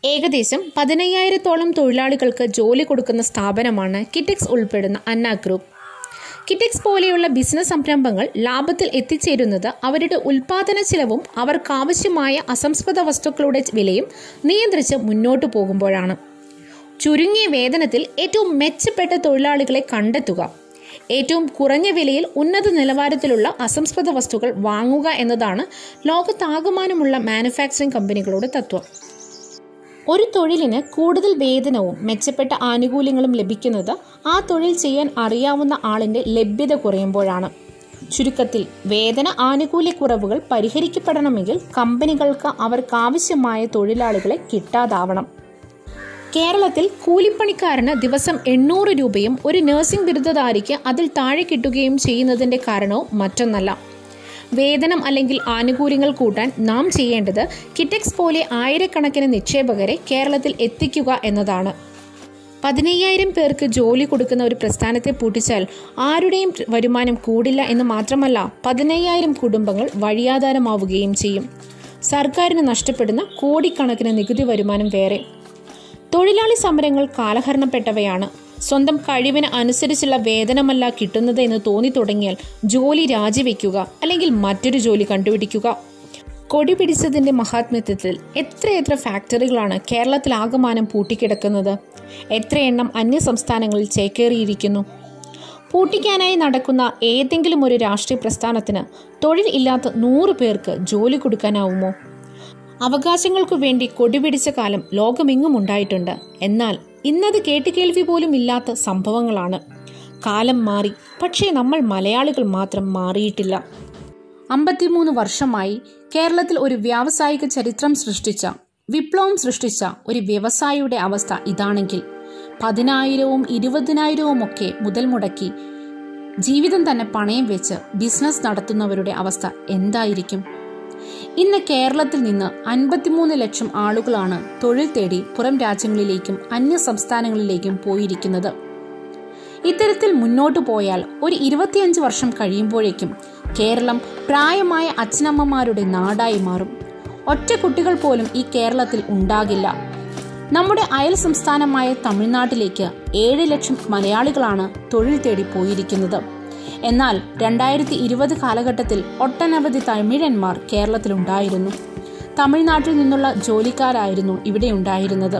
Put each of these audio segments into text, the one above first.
ഏകദേശം പതിനയ്യായിരത്തോളം തൊഴിലാളികൾക്ക് ജോലി കൊടുക്കുന്ന സ്ഥാപനമാണ് കിറ്റെക്സ് ഉൾപ്പെടുന്ന അന്ന ഗ്രൂപ്പ് കിറ്റെക്സ് പോലെയുള്ള ബിസിനസ് സംരംഭങ്ങൾ ലാഭത്തിൽ എത്തിച്ചേരുന്നത് അവരുടെ ഉൽപാദന ചിലവും അവർക്കാവശ്യമായ അസംസ്കൃത വസ്തുക്കളുടെ വിലയും നിയന്ത്രിച്ച് മുന്നോട്ടു പോകുമ്പോഴാണ് ചുരുങ്ങിയ വേതനത്തിൽ ഏറ്റവും മെച്ചപ്പെട്ട തൊഴിലാളികളെ കണ്ടെത്തുക ഏറ്റവും കുറഞ്ഞ വിലയിൽ ഉന്നത നിലവാരത്തിലുള്ള അസംസ്കൃത വസ്തുക്കൾ വാങ്ങുക എന്നതാണ് ലോകത്താകമാനമുള്ള മാനുഫാക്ചറിംഗ് കമ്പനികളുടെ തത്വം ഒരു തൊഴിലിന് കൂടുതൽ വേതനവും മെച്ചപ്പെട്ട ആനുകൂല്യങ്ങളും ലഭിക്കുന്നത് ആ തൊഴിൽ ചെയ്യാൻ അറിയാവുന്ന ആളിന്റെ ലഭ്യത കുറയുമ്പോഴാണ് ചുരുക്കത്തിൽ വേതന ആനുകൂല്യ കുറവുകൾ പരിഹരിക്കപ്പെടണമെങ്കിൽ കമ്പനികൾക്ക് അവർക്കാവശ്യമായ തൊഴിലാളികളെ കിട്ടാതാവണം കേരളത്തിൽ കൂലിപ്പണിക്കാരന് ദിവസം എണ്ണൂറ് രൂപയും ഒരു നഴ്സിംഗ് ബിരുദധാരിക്ക് അതിൽ താഴെ കിട്ടുകയും ചെയ്യുന്നതിന്റെ കാരണവും മറ്റൊന്നല്ല വേതനം അല്ലെങ്കിൽ ആനുകൂല്യങ്ങൾ കൂട്ടാൻ നാം ചെയ്യേണ്ടത് കിറ്റെക്സ് പോലെ ആയിരക്കണക്കിന് നിക്ഷേപകരെ കേരളത്തിൽ എത്തിക്കുക എന്നതാണ് പതിനയ്യായിരം പേർക്ക് ജോലി കൊടുക്കുന്ന ഒരു പ്രസ്ഥാനത്തെ പൂട്ടിച്ചാൽ ആരുടെയും വരുമാനം കൂടില്ല എന്ന് മാത്രമല്ല പതിനയ്യായിരം കുടുംബങ്ങൾ വഴിയാധാരമാവുകയും ചെയ്യും സർക്കാരിന് നഷ്ടപ്പെടുന്ന കോടിക്കണക്കിന് നികുതി വരുമാനം വേറെ തൊഴിലാളി സമരങ്ങൾ കാലഹരണപ്പെട്ടവയാണ് സ്വന്തം കഴിവിന് അനുസരിച്ചുള്ള വേതനമല്ല കിട്ടുന്നത് എന്ന് തോന്നി തുടങ്ങിയാൽ ജോലി രാജിവെക്കുക അല്ലെങ്കിൽ മറ്റൊരു ജോലി കണ്ടുപിടിക്കുക കൊടി പിടിച്ചതിന്റെ മഹാത്മ്യത്വത്തിൽ എത്രയെത്ര ഫാക്ടറികളാണ് കേരളത്തിലാകമാനം പൂട്ടിക്കിടക്കുന്നത് എത്ര എണ്ണം അന്യ സംസ്ഥാനങ്ങളിൽ ചേക്കേറിയിരിക്കുന്നു പൂട്ടിക്കാനായി നടക്കുന്ന ഏതെങ്കിലും ഒരു രാഷ്ട്രീയ പ്രസ്ഥാനത്തിന് തൊഴിൽ ഇല്ലാത്ത നൂറ് പേർക്ക് ജോലി കൊടുക്കാനാവുമോ അവകാശങ്ങൾക്കു വേണ്ടി കൊടിപിടിച്ച കാലം ലോകമെങ്ങും ഉണ്ടായിട്ടുണ്ട് എന്നാൽ ഇന്നത് കേട്ടുകേൾവി പോലും ഇല്ലാത്ത സംഭവങ്ങളാണ് കാലം മാറി പക്ഷേ നമ്മൾ മലയാളികൾ മാത്രം മാറിയിട്ടില്ല അമ്പത്തിമൂന്ന് വർഷമായി കേരളത്തിൽ ഒരു വ്യാവസായിക ചരിത്രം സൃഷ്ടിച്ച വിപ്ലവം സൃഷ്ടിച്ച ഒരു വ്യവസായിയുടെ അവസ്ഥ ഇതാണെങ്കിൽ പതിനായിരവും ഇരുപതിനായിരവും ഒക്കെ മുതൽ മുടക്കി ജീവിതം തന്നെ പണയം വെച്ച് ബിസിനസ് നടത്തുന്നവരുടെ അവസ്ഥ എന്തായിരിക്കും ഇന്ന് കേരളത്തിൽ നിന്ന് അൻപത്തിമൂന്ന് ലക്ഷം ആളുകളാണ് തൊഴിൽ തേടി പുറം രാജ്യങ്ങളിലേക്കും അന്യ സംസ്ഥാനങ്ങളിലേക്കും പോയിരിക്കുന്നത് ഇത്തരത്തിൽ മുന്നോട്ടു പോയാൽ ഒരു ഇരുപത്തിയഞ്ച് വർഷം കഴിയുമ്പോഴേക്കും കേരളം പ്രായമായ അച്ഛനമ്മമാരുടെ നാടായി മാറും ഒറ്റ കുട്ടികൾ പോലും ഈ കേരളത്തിൽ ഉണ്ടാകില്ല നമ്മുടെ അയൽ സംസ്ഥാനമായ തമിഴ്നാട്ടിലേക്ക് ഏഴ് ലക്ഷം മലയാളികളാണ് തൊഴിൽ തേടി പോയിരിക്കുന്നത് എന്നാൽ രണ്ടായിരത്തി ഇരുപത് കാലഘട്ടത്തിൽ ഒട്ടനവധി തമിഴന്മാർ കേരളത്തിലുണ്ടായിരുന്നു തമിഴ്നാട്ടിൽ നിന്നുള്ള ജോലിക്കാരായിരുന്നു ഇവിടെ ഉണ്ടായിരുന്നത്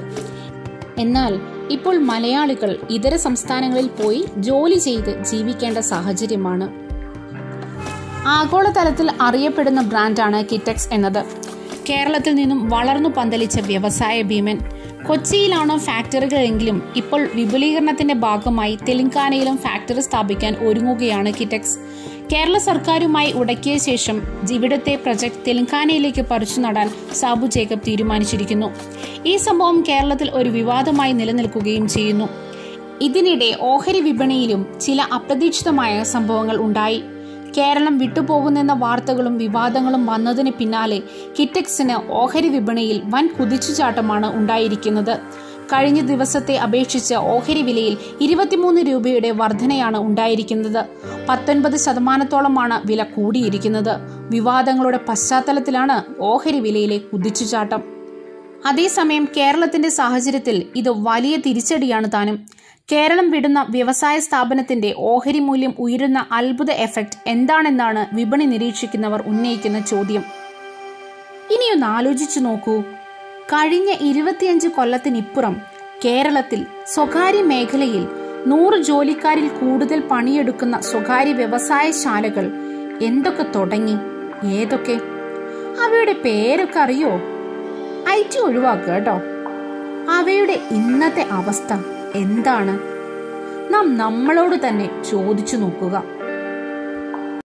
എന്നാൽ ഇപ്പോൾ മലയാളികൾ ഇതര സംസ്ഥാനങ്ങളിൽ പോയി ജോലി ചെയ്ത് ജീവിക്കേണ്ട സാഹചര്യമാണ് ആഗോളതലത്തിൽ അറിയപ്പെടുന്ന ബ്രാൻഡാണ് കിറ്റെക്സ് എന്നത് കേരളത്തിൽ നിന്നും വളർന്നു പന്തലിച്ച വ്യവസായ ഭീമൻ കൊച്ചിയിലാണോ ഫാക്ടറികളെങ്കിലും ഇപ്പോൾ വിപുലീകരണത്തിന്റെ ഭാഗമായി തെലങ്കാനയിലും ഫാക്ടറി സ്ഥാപിക്കാൻ ഒരുങ്ങുകയാണ് കിറ്റെക്സ് കേരള സർക്കാരുമായി ഉടക്കിയ ശേഷം ഇവിടുത്തെ പ്രൊജക്ട് തെലങ്കാനയിലേക്ക് പറിച്ചു നടാൻ സാബു ജേക്കബ് തീരുമാനിച്ചിരിക്കുന്നു ഈ സംഭവം കേരളത്തിൽ ഒരു വിവാദമായി നിലനിൽക്കുകയും ചെയ്യുന്നു ഇതിനിടെ ഓഹരി വിപണിയിലും ചില അപ്രതീക്ഷിതമായ സംഭവങ്ങൾ ഉണ്ടായി കേരളം വിട്ടുപോകുന്നെന്ന വാർത്തകളും വിവാദങ്ങളും വന്നതിന് പിന്നാലെ കിറ്റെക്സിന് ഓഹരി വിപണിയിൽ വൻ കുതിച്ചുചാട്ടമാണ് ഉണ്ടായിരിക്കുന്നത് കഴിഞ്ഞ ദിവസത്തെ അപേക്ഷിച്ച് ഓഹരി വിലയിൽ ഇരുപത്തിമൂന്ന് രൂപയുടെ വർധനയാണ് ഉണ്ടായിരിക്കുന്നത് പത്തൊൻപത് ശതമാനത്തോളമാണ് വില കൂടിയിരിക്കുന്നത് വിവാദങ്ങളുടെ പശ്ചാത്തലത്തിലാണ് ഓഹരി വിലയിലെ കുതിച്ചുചാട്ടം അതേസമയം കേരളത്തിന്റെ സാഹചര്യത്തിൽ ഇത് വലിയ തിരിച്ചടിയാണ് താനും കേരളം വിടുന്ന വ്യവസായ സ്ഥാപനത്തിന്റെ ഓഹരി മൂല്യം ഉയരുന്ന അത്ഭുത എഫക്റ്റ് എന്താണെന്നാണ് വിപണി നിരീക്ഷിക്കുന്നവർ ഉന്നയിക്കുന്ന ചോദ്യം ഇനിയൊന്ന് ആലോചിച്ചു നോക്കൂ കഴിഞ്ഞ ഇരുപത്തിയഞ്ച് കൊല്ലത്തിനിപ്പുറം കേരളത്തിൽ സ്വകാര്യ മേഖലയിൽ നൂറ് ജോലിക്കാരിൽ കൂടുതൽ പണിയെടുക്കുന്ന സ്വകാര്യ വ്യവസായശാലകൾ എന്തൊക്കെ തുടങ്ങി ഏതൊക്കെ അവയുടെ പേരൊക്കെ അറിയോ ഐ ടി ഒഴിവാക്കുക കേട്ടോ അവയുടെ ഇന്നത്തെ അവസ്ഥ എന്താണ് നാം നമ്മളോട് തന്നെ ചോദിച്ചു നോക്കുക